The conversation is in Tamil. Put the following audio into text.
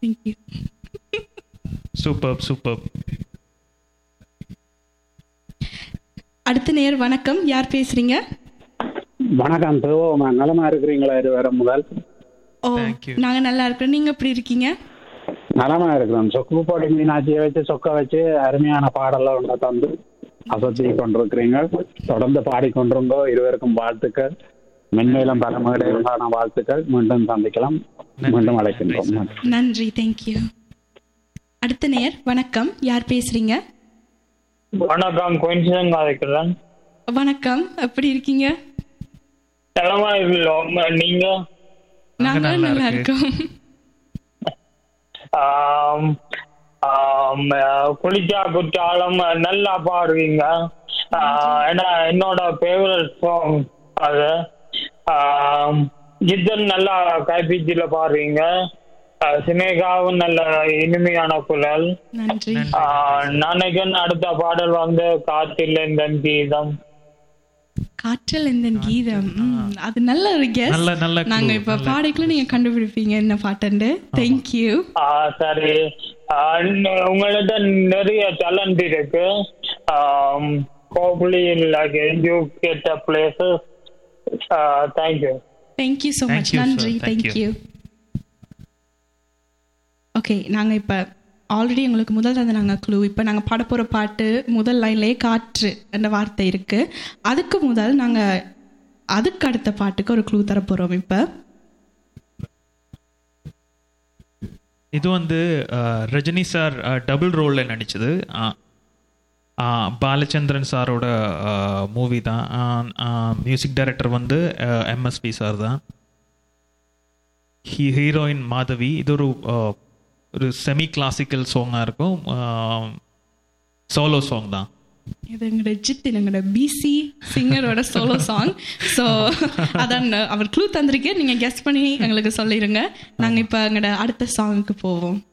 தேங்க்யூ சூப்பர் சூப்பர் அடுத்த நேர் வணக்கம் யார் பேசுறீங்க வணக்கம் சிவகுமா நலமா இருக்கிறீங்களா இருவரும் முதல் ஓ Thank you. நாங்க நல்லா இருக்கிறோம் நீங்க எப்படி இருக்கீங்க நலமா இருக்கிறோம் சொக்கு போடி மீனாட்சியை வச்சு சொக்க வச்சு அருமையான பாடலாம் ஒன்றை தந்து அசத்தி கொண்டிருக்கிறீங்க தொடர்ந்து பாடிக்கொண்டிருங்கோ இருவருக்கும் வாழ்த்துக்கள் மென்மேலும் பல மகளிருக்கான வாழ்த்துக்கள் மீண்டும் சந்திக்கலாம் மீண்டும் அழைக்கின்றோம் நன்றி. நன்றி தேங்க்யூ அடுத்த நேர் வணக்கம் யார் பேசுறீங்க வணக்கம் கொஞ்சம் இருக்கிறேன் வணக்கம் எப்படி இருக்கீங்க நலமா இருக்கோம் நீங்க நாங்க நல்லா நல்லா இருக்கு. இருக்கோம் ஆம், ஆம், குளிச்சா குற்றாலம் நல்லா பாடுவீங்க ஆ, ஏன்னா என்னோட ஃபேவரட் சாங் அது ஆம், ஜித்தன் நல்லா கைப்பீச்சில பாடுவீங்க ஆ, சினேகாவும் நல்ல இனிமையான குரல் நன்றி ஆ, நினைக்கிறேன் அடுத்த பாடல் வந்து காத்தில் இந்த கீதம் காற்றல் இந்த கீதம் ம், அது நல்ல ஒரு கெஸ் நல்ல- நல்ல clue, நாங்க இப்ப நல்ல பாடைக்குள்ள நீங்க கண்டுபிடிப்பீங்க என்ன பாட்டுண்டு தேங்க்யூ ஆ, சரி ஆ, ந- உங்கள்ட்ட நிறைய டேலண்ட் இருக்கு hopefully like you get a places thank you thank you so Thank மச் you, sir. நன்றி Thank you. தேங்க்யூ ஓகே நாங்கள் இப்போ ஆல்ரெடி உங்களுக்கு முதல் தந்த நாங்கள் க்ளூ இப்போ நாங்கள் பாட போகிற பாட்டு முதல் லைன்லேயே காற்று என்ற வார்த்தை இருக்குது அதுக்கு முதல் நாங்கள் அதுக்கு அடுத்த பாட்டுக்கு ஒரு க்ளூ தர போகிறோம் இப்போ இது வந்து அஹ், ரஜினி சார் டபுள் ரோலில் நடிச்சது அஹ், அஹ், பாலச்சந்திரன் சாரோட மூவி தான் மியூசிக் டைரக்டர் வந்து எம்எஸ்பி சார் தான் ஹீ ஹீரோயின் மாதவி இது ஒரு அஹ், ஒரு செமி கிளாசிக்கல் சாங்காக இருக்கும் சோலோ சாங் தான் இது எங்களோட ஜித் எங்களோட பிசி சிங்கரோட சோலோ சாங் ஸோ அதான் அவர் க்ளூ தந்திருக்கேன் நீங்கள் கெஸ் பண்ணி எங்களுக்கு சொல்லிடுங்க நாங்கள் இப்போ எங்களோட அடுத்த சாங்குக்கு போவோம்